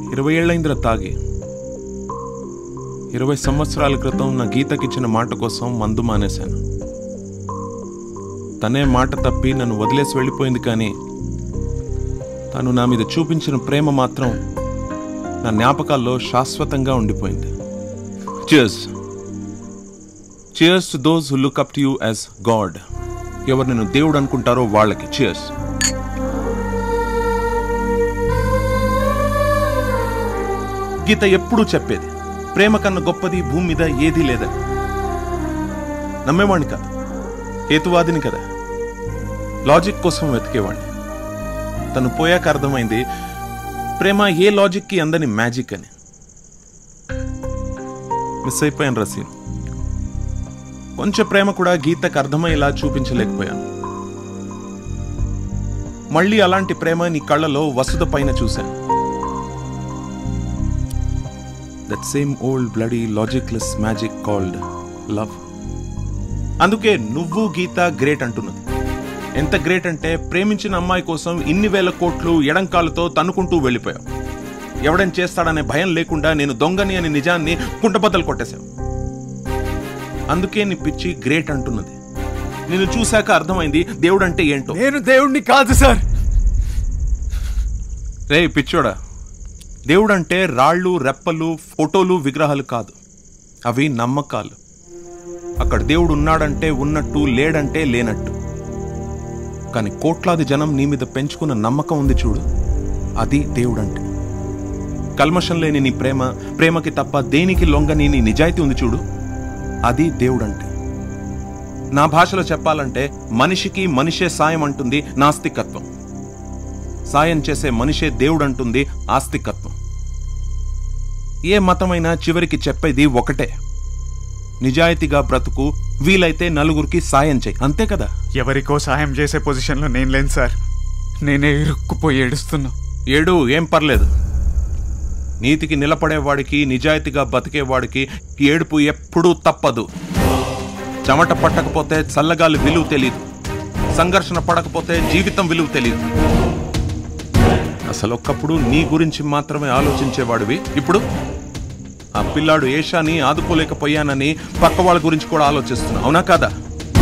ఇరవై ఏళ్ళైందిరా తాగి ఇరవై సంవత్సరాల క్రితం నా గీతకిచ్చిన మాట కోసం మందు మానేశాను తనే మాట తప్పి నన్ను వదిలేసి వెళ్ళిపోయింది కానీ తను నా మీద చూపించిన ప్రేమ మాత్రం నా జ్ఞాపకాల్లో శాశ్వతంగా ఉండిపోయింది cheers cheers to those who look up to you as God ఎవరు నేను దేవుడు అనుకుంటారో వాళ్ళకి చియర్స్ గీత ఎప్పుడూ చెప్పేది ప్రేమ కన్నా గొప్పది భూమి మీద ఏదీ లేదని నమ్మేవాణ్ణి కాదు హేతువాదిని కదా లాజిక్ కోసం వెతికేవాణ్ణి తను పోయాక అర్థమైంది ప్రేమ ఏ లాజిక్కి అందని మ్యాజిక్ అని మిస్ అయిపోయాను రసీన్ కొంచెం ప్రేమ కూడా గీతకు అర్థమయ్యేలా చూపించలేకపోయాను మళ్ళీ అలాంటి ప్రేమ నీ కళ్ళలో వసుద పైన చూశాను that same old bloody logicless magic called love అందుకే నువ్వు గీత గ్రేట్ అంటున్నది ఎంత గ్రేట్ అంటే ప్రేమించిన అమ్మాయి కోసం ఇన్ని వేల కోట్లు ఎడంకాలతో తన్నుకుంటూ వెళ్ళిపోయావు ఎవడని చేస్తాడనే భయం లేకుండా నేను దొంగని అని నిజాన్ని కుంటబద్దలు కొట్టేశావు అందుకే నీ పిచ్చి గ్రేట్ అంటున్నది నిన్ను చూశాక అర్థమైంది దేవుడు అంటే ఏంటో నేను దేవుణ్ణి కాదు సార్ రే పిచ్చోడా దేవుడు అంటే రాళ్ళు రెప్పలు ఫోటోలు విగ్రహాలు కాదు అవి నమ్మకాలు అక్కడ దేవుడు ఉన్నాడంటే ఉన్నట్టు లేడంటే లేనట్టు కానీ కోట్లాది జనం నీ మీద పెంచుకున్న నమ్మకం ఉంది చూడు అది దేవుడంటే కల్మషం లేని నీ ప్రేమ ప్రేమకి తప్ప దేనికి లొంగని నీ నిజాయితీ ఉంది చూడు అది దేవుడంటే నా భాషలో చెప్పాలంటే మనిషికి మనిషే సాయం అంటుంది నాస్తికత్వం సాయం చేసే మనిషే దేవుడు అంటుంది ఆస్తికత్వం ఏ మతమైనా చివరికి చెప్పేది ఒకటే నిజాయితీగా బ్రతుకు వీలైతే నలుగురికి సాయం చేయి అంతే కదా ఎవరికో సాయం చేసే పొజిషన్లో నేను లేను సార్ నేనే ఇరుక్కుపోయి ఏడుస్తున్నా ఏడు ఏం పర్లేదు నీతికి నిలబడేవాడికి నిజాయితీగా బతికేవాడికి ఏడుపు ఎప్పుడూ తప్పదు చెమట పట్టకపోతే చల్లగాలి విలువ తెలియదు సంఘర్షణ పడకపోతే జీవితం విలువ తెలియదు అసలు ఒక్కప్పుడు నీ గురించి మాత్రమే ఆలోచించేవాడివి ఇప్పుడు ఆ పిల్లాడు ఏషాని ఆదుకోలేకపోయానని పక్క వాళ్ళ గురించి కూడా ఆలోచిస్తున్నా అవునా కాదా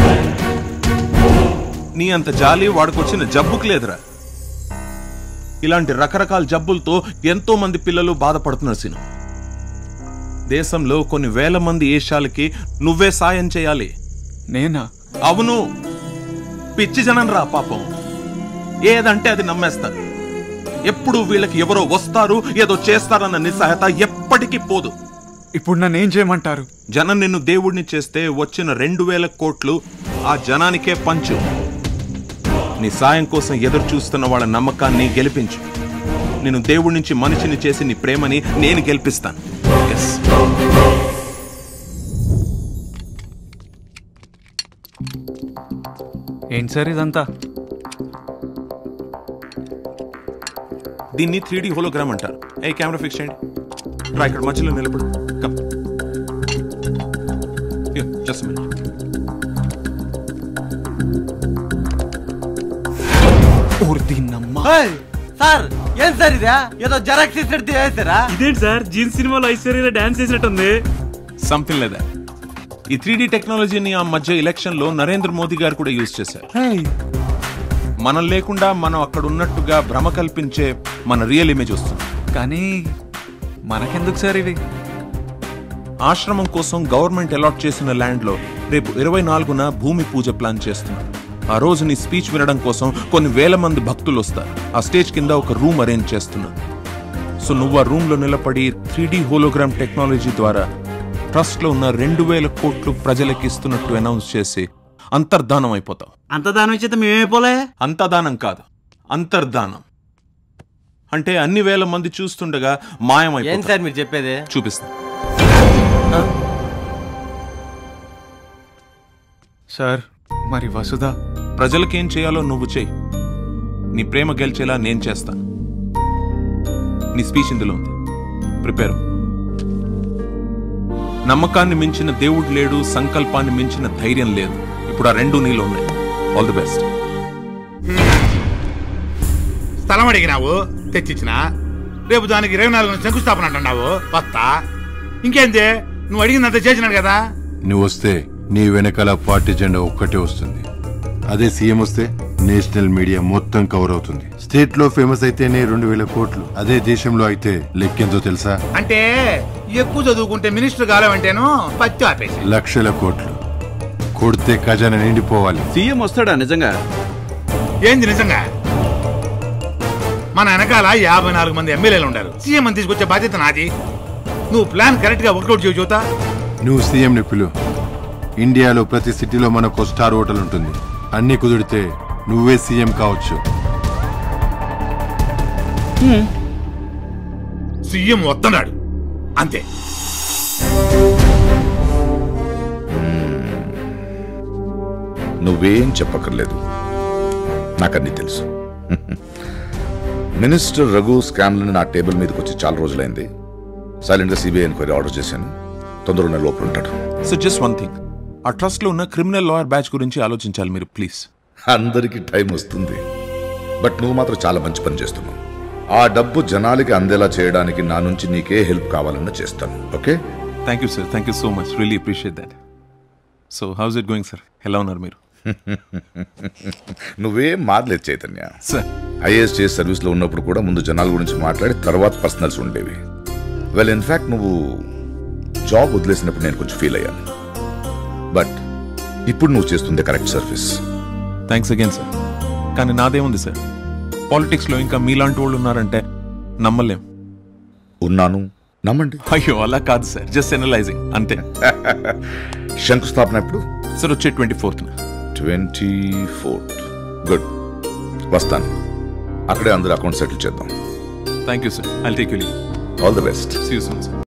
నీ అంత జాలి వాడికొచ్చిన జబ్బుకు లేదురా ఇలాంటి రకరకాల జబ్బులతో ఎంతో మంది పిల్లలు బాధపడుతున్నారు సీను దేశంలో కొన్ని వేల మంది ఏషాలకి నువ్వే సాయం చేయాలి నేనా అవును పిచ్చి జనం రా పాపం ఏదంటే అది నమ్మేస్తారు ఎప్పుడు వీళ్ళకి ఎవరో వస్తారు ఏదో చేస్తారన్న నిస్సహాయత ఎప్పటికీ పోదు ఇప్పుడు నన్ను ఏం చేయమంటారు జనం నిన్ను దేవుడిని చేస్తే వచ్చిన రెండు వేల కోట్లు ఆ జనానికే పంచు నీ సాయం కోసం ఎదురు చూస్తున్న వాళ్ళ నమ్మకాన్ని గెలిపించు నేను దేవుడి నుంచి మనిషిని చేసి నీ ప్రేమని నేను గెలిపిస్తాను ఎస్ ఏంటి సార్ ఇదంతా దీన్ని త్రీ డి హోలోగ్రామ్ అంటారు ఏ కెమెరా ఫిక్స్ చేయండి రా ఇక్కడ మధ్యలో నిలబడు కమ్ జస్ట్ మినిట్ ఊరు దీన్నమ్మా ఓయ్, సార్ ఏం సార్ ఇదా ఏదో జెరాక్స్ ఇచ్చినట్టు చేస్తారా ఇదేంటి సార్ జీన్స్ సినిమాలో ఐశ్వర్య డాన్స్ చేసినట్టుంది సంథింగ్ లేదా ఈ త్రీ డి టెక్నాలజీని ఆ మధ్య ఎలక్షన్ లో నరేంద్ర మోదీ గారు కూడా యూజ్ చేశారు మనం లేకుండా మనం అక్కడ ఉన్నట్టుగా భ్రమ కల్పించే మన రియల్ ఇమేజ్ వస్తుంది కానీ మనకెందుకు సార్ ఇవి ఆశ్రమం కోసం గవర్నమెంట్ అలాట్ చేసిన ల్యాండ్ లో రేపు ఇరవై నాలుగున భూమి పూజ ప్లాన్ చేస్తున్నారు ఆ రోజు నీ స్పీచ్ వినడం కోసం కొన్ని వేల మంది భక్తులు వస్తారు ఆ స్టేజ్ కింద ఒక రూమ్ అరేంజ్ చేస్తున్నారు సో నువ్వు ఆ రూమ్ లో నిలబడి త్రీ డి హోలోగ్రామ్ టెక్నాలజీ ద్వారా ట్రస్ట్ లో ఉన్న రెండు వేల కోట్లు ప్రజలకు ఇస్తున్నట్టు అనౌన్స్ చేసి అంతర్ధానం అయిపోతావు అంత దానం ఇచ్చేత మేమేపోలే అంతదానం కాదు అంతర్ధానం అంటే అన్ని వేల మంది చూస్తుండగా ఏం మాయమైపోతావు సార్ మీరు చెప్పేది చూపిస్తా సార్ మరి వసుధ ప్రజలకేం చేయాలో నువ్వు చేయి నీ ప్రేమ గెలిచేలా నేను చేస్తాను నీ స్పీచ్ ఇందులో ఉంది ప్రిపేర్ నమ్మకాన్ని మించిన దేవుడు లేడు సంకల్పాన్ని మించిన ధైర్యం లేదు ఇప్పుడు ఆ రెండు నీలో ఉన్నాయి ఆల్ ది బెస్ట్ స్థలం అడిగినావు తెచ్చిచ్చిన రేపు దానికి ఇరవై నాలుగు శంకుస్థాపన అంటున్నావు వస్తా ఇంకేంది నువ్వు అడిగిందంత చేసినాడు కదా నువ్వు వస్తే నీ వెనకాల పార్టీ జెండా ఒక్కటే వస్తుంది అదే సీఎం వస్తే నేషనల్ మీడియా మొత్తం కవర్ అవుతుంది స్టేట్ లో ఫేమస్ అయితేనే రెండు వేల కోట్లు అదే దేశంలో అయితే లెక్కెంతో తెలుసా అంటే ఎక్కువ చదువుకుంటే మినిస్టర్ కాలేమంటేను పత్తి ఆపేసి లక్షల కోట్లు కొడితే ఖజానా నిండిపోవాలి సీఎం వస్తాడా నిజంగా ఏంది నిజంగా మన వెనకాల యాభై నాలుగు మంది ఎమ్మెల్యేలు ఉండారు సీఎం అని తీసుకొచ్చే బాధ్యత నాది నువ్వు ప్లాన్ కరెక్ట్ గా వర్కౌట్ చేయు చూతా నువ్వు సీఎం ని పిలు ఇండియాలో ప్రతి సిటీలో మనకు స్టార్ హోటల్ ఉంటుంది అన్ని కుదిరితే నువ్వే సీఎం కావచ్చు సీఎం వస్తున్నాడు అంతే నువ్వేం చెప్పక్కర్లేదు నాకన్నీ తెలుసు మినిస్టర్ రఘు స్కామ్లను నా టేబుల్ మీదకి వచ్చి చాలా రోజులైంది సైలెంట్గా సిబిఐ ఎంక్వైరీ ఆర్డర్ చేశాను తొందరలోనే లోపల ఉంటాడు సో జస్ట్ వన్ థింగ్ ఆ ట్రస్ట్ లో ఉన్న క్రిమినల్ లాయర్ బ్యాచ్ గురించి ఆలోచించాలి మీరు ప్లీజ్ అందరికీ టైం వస్తుంది బట్ నువ్వు మాత్రం చాలా మంచి పని చేస్తున్నావు ఆ డబ్బు జనాలకి అందేలా చేయడానికి నా నుంచి నీకే హెల్ప్ కావాలన్నా చేస్తాను okay thank you sir thank you so much really appreciate that so how's it going sir ఎలా ఉన్నారు మీరు నువ్వేం మారలేదు చైతన్య సార్ ఐఏఎస్ చేసి సర్వీస్లో ఉన్నప్పుడు కూడా ముందు జనాల గురించి మాట్లాడి తర్వాత పర్సనల్స్ ఉండేవి వెల్ ఇన్ఫ్యాక్ట్ నువ్వు జాబ్ వదిలేసినప్పుడు నేను కొంచెం ఫీల్ అయ్యాను బట్ ఇప్పుడు నువ్వు చేస్తుంది correct service thanks again sir కానీ నాదేముంది సార్ పాలిటిక్స్ లో ఇంకా మీలాంటి వాళ్ళు ఉన్నారంటే నమ్మలేం ఉన్నాను నమ్మండి అయ్యో అలా కాదు సార్ జస్ట్ ఎనలైజింగ్ అంతే శంకుస్థాపన ఎప్పుడు సార్ వచ్చే twenty fourth twenty fourth good వస్తాను అక్కడే అందరు అకౌంట్ సెటిల్ చేద్దాం thank you sir I'll take you leave all the best see you soon sir